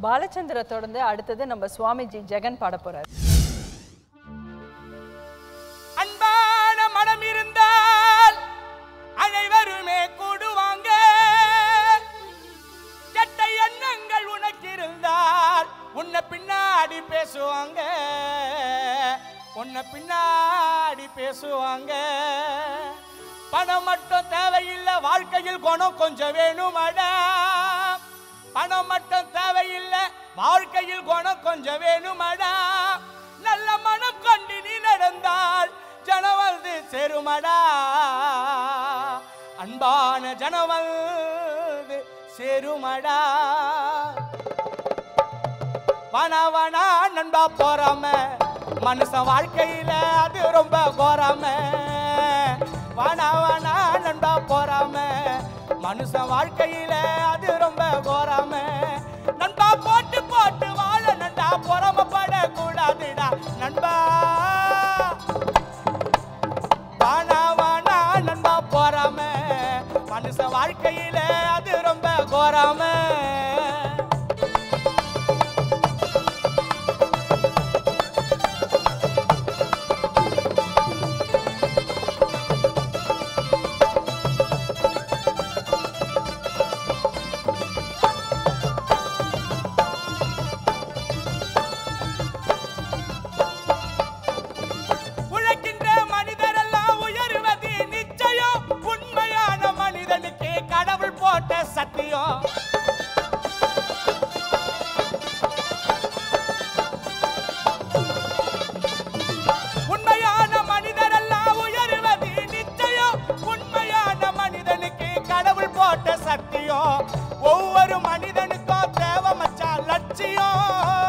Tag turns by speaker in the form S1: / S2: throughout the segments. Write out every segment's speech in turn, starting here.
S1: பாலச்சந்திர தொடர்ந்து அடுத்தது நம்ம சுவாமிஜி ஜெகன் பாட போறாரு
S2: அன்பான மனம் இருந்தால் அனைவருமே கூடுவாங்க கெட்ட எண்ணங்கள் உனக்கு இருந்தால் உன்னை பின்னாடி பேசுவாங்க உன்னை பின்னாடி பேசுவாங்க பணம் மட்டும் தேவையில்லை வாழ்க்கையில் குணம் கொஞ்சம் வேணுமாடா பணம் மட்டும் தேவையில்லை வாழ்க்கையில் குணம் கொஞ்சம் வேணுமாடா நல்ல மனம் கொண்டு நீ நடந்தால் ஜனம் வந்து சேருமடா அன்பான ஜனம் வந்து சேருமடா வனா வனா நண்பா போறாம மனுஷன் வாழ்க்கையில அது ரொம்ப கோராம வனா வனா நண்பா போறாம மனுஷன் வாழ்க்கையில அது ரொம்ப கோராம நண்பா போட்டு போட்டு வாழ நண்டா பொறாமப்பட கூடாதுடா நண்பா வானா வானா நண்பா போறாம மனுஷன் வாழ்க்கையில அது ரொம்ப கோராம உழைக்கின்ற மனிதரெல்லாம் உயருவது நிச்சயம் உண்மையான மனிதனுக்கு கடவுள் போட்ட சத்தியம் உண்மையான மனிதரெல்லாம் உயருவது நிச்சயம் உண்மையான மனிதனுக்கு கடவுள் போட்ட சத்தியம் ஒவ்வொரு மனிதனுக்கும் தேவை மச்சான் லட்சியம்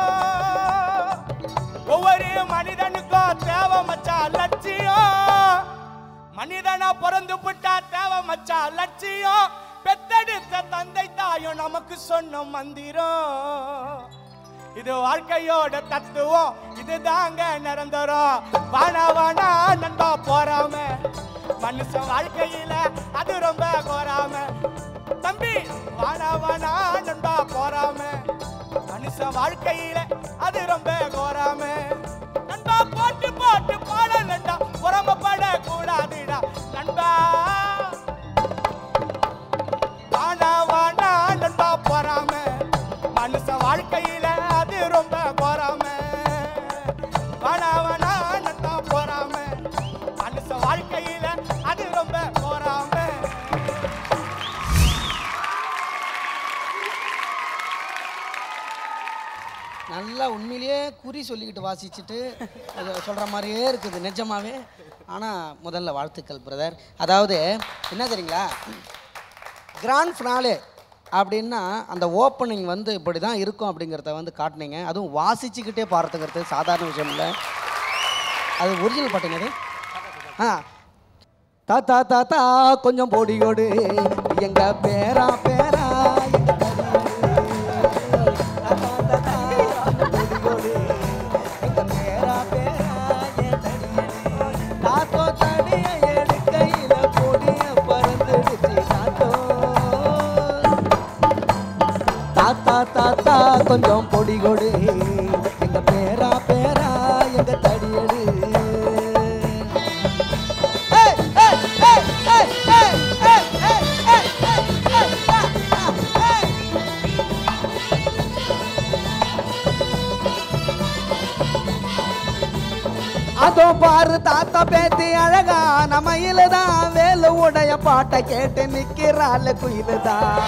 S2: ஒவ்வொரு மனிதனுக்கும் தேவை மச்சான் லட்சியம் மனிதனா பிறந்து புட்டா தேவை மச்சான் லட்சியம் பெத்தெடுத்த தந்தை தாயும் நமக்கு சொன்ன மந்திரம் இது வாழ்க்கையோட தத்துவம் இது தாங்க நிரந்தரம் வானா வானா நண்பா போறாம மனுஷன் வாழ்க்கையில அது ரொம்ப கோராம தம்பி வானா வானா நண்பா போறாம மனுஷன் வாழ்க்கையில அது ரொம்ப கோராம நண்பா போட்டு போட்டு பாட நண்டா புறமப்பட கூடாதுடா நண்பா வானா வானா நண்பா போறாம மனுஷ வாழ்க்கையில அது ரொம்ப போறாம வானா வானா நண்பா போறாம மனுஷ வாழ்க்கையில அது ரொம்ப போறாம
S3: நல்லா உண்மையிலேயே குறி சொல்லிக்கிட்டு வாசிச்சுட்டு அது சொல்கிற மாதிரியே இருக்குது நிஜமாவே ஆனால் முதல்ல வாழ்த்துக்கள் பிரதர் அதாவது என்ன தெரியுங்களா கிராண்ட் ஃபினாலே அப்படின்னா அந்த ஓப்பனிங் வந்து இப்படி தான் இருக்கும் அப்படிங்கிறத வந்து காட்டினீங்க அதுவும் வாசிச்சுக்கிட்டே பாடுறதுங்கிறது சாதாரண விஷயம் இல்லை அது ஒரிஜினல் பாட்டுங்க அது ஆ தாத்தா தாத்தா கொஞ்சம் பொடியோடு எங்க பேரா பேரா எங்க கரியோடு. தாத்தா, தாத்தா, கொஞ்சம் பொடியோடு, எங்க பேரா, பேரா, என் தடியடி. தாத்தோ தடிய எடுக்கையில பொடிய பறந்துடுச்சு தாத்தோ. தாத்தா தாத்தா கொஞ்சம் பொடி கொடு எங்க பேரா பேரா எங்க தடியடு ஏய், ஏய், ஏய், ஏய், ஏய், ஏய், ஏய், ஏய், ஏய், ஏய், ஆ, ஆ, ஏய். அதோ பாரு தாத்தா பேத்தி அழகா நம்ம தான் வேலு உடைய பாட்டை கேட்டு நிக்கிறாள் குயிலுதான்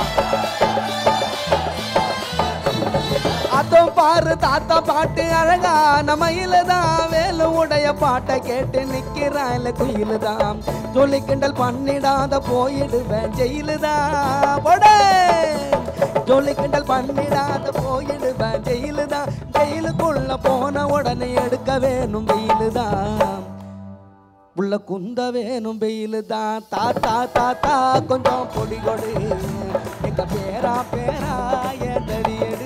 S3: அதோ பாரு தாத்தா பாட்டு அழகா நம்ம தான் வேலு உடைய பாட்டை கேட்டு நிக்கிறாள் குயிலுதான் சொல்லி கிண்டல் பண்ணிடாத போயிடுவேன் ஜெயிலுதான் போடே ஜொலி கிண்டல் பண்ணிடாத போயிடுவேன் ஜெயிலுதான் ஜெயிலுக்குள்ள போன உடனே எடுக்க வேணும் வெயிலுதான் உள்ள குந்த வேணும் வெயிலு தான் தாத்தா தாத்தா கொஞ்சம் பொடி கொடு எங்க பேரா பேரா என் தடியடு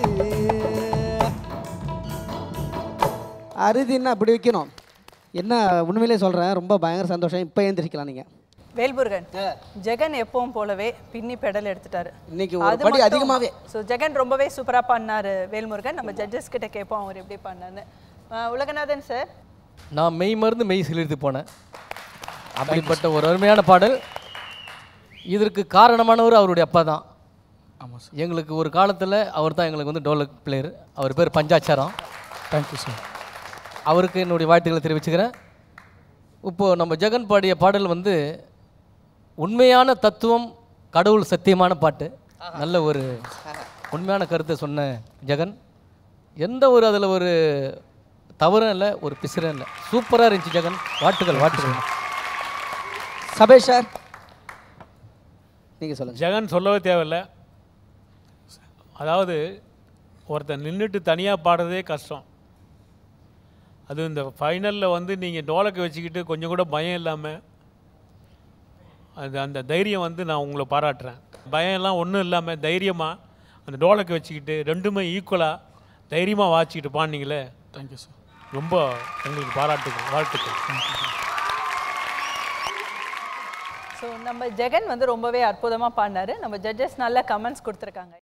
S3: அறுதின்னு அப்படி வைக்கணும் என்ன உண்மையிலே சொல்கிறேன் ரொம்ப பயங்கர சந்தோஷம் இப்போ எழுந்திரிக்கலாம் நீங்கள்
S1: வேல்முருகன்
S3: ஆ.
S1: ஜெகன் எப்பவும் போலவே பின்னி பெடல் எடுத்துட்டாரு
S3: இன்னைக்கு ஒரு படி அதிகமாவே
S1: ஸோ ஜெகன் ரொம்பவே சூப்பரா பண்ணாரு வேல்முருகன் நம்ம ஜட்ஜஸ் கிட்ட கேட்போம் அவர் எப்படி பண்ணாருன்னு ஆ, உலகநாதன் சார்
S4: நான் மெய் மருந்து மெய் சிலிர்த்து போனேன் அப்படிப்பட்ட ஒரு அருமையான பாடல் இதற்கு காரணமானவர் அவருடைய அப்பா தான்
S5: ஆமாம் சார்
S4: எங்களுக்கு ஒரு காலத்தில் அவர் தான் எங்களுக்கு வந்து டோலக் பிளேயர் அவர் பேர் பஞ்சாச்சாரம்
S5: தேங்க்யூ சார்
S4: அவருக்கு என்னுடைய வாழ்த்துக்களை தெரிவிச்சுக்கிறேன் இப்போது நம்ம ஜெகன் பாடிய பாடல் வந்து உண்மையான தத்துவம் கடவுள் சத்தியமான பாட்டு நல்ல ஒரு உண்மையான கருத்தை சொன்ன ஜெகன் எந்த ஒரு அதில் ஒரு தவறும் இல்லை ஒரு பிசுறும் இல்லை சூப்பராக இருந்துச்சு ஜெகன் வாழ்த்துக்கள் வாழ்த்துக்கள்
S3: சபேஷ் சார் நீங்கள் சொல்லுங்கள்
S6: ஜெகன் சொல்லவே தேவையில்ல அதாவது ஒருத்தன் நின்றுட்டு தனியாக பாடுறதே கஷ்டம் அது இந்த ஃபைனலில் வந்து நீங்கள் டோலக்கை வச்சுக்கிட்டு கொஞ்சம் கூட பயம் இல்லாமல் அது அந்த தைரியம் வந்து நான் உங்களை பாராட்டுறேன் பயம் எல்லாம் ஒன்றும் இல்லாமல் தைரியமாக அந்த டோலக்கை வச்சுக்கிட்டு ரெண்டுமே ஈக்குவலாக தைரியமாக வாச்சிக்கிட்டு பாடினீங்களே
S5: தேங்க்யூ சார்
S6: ரொம்ப உங்களுக்கு பாராட்டுகள் வாழ்த்துக்கள்
S1: ஸோ நம்ம ஜெகன் வந்து ரொம்பவே அற்புதமா பாடினாரு நம்ம ஜட்ஜஸ் நல்ல கமெண்ட்ஸ் கொடுத்துருக்காங்க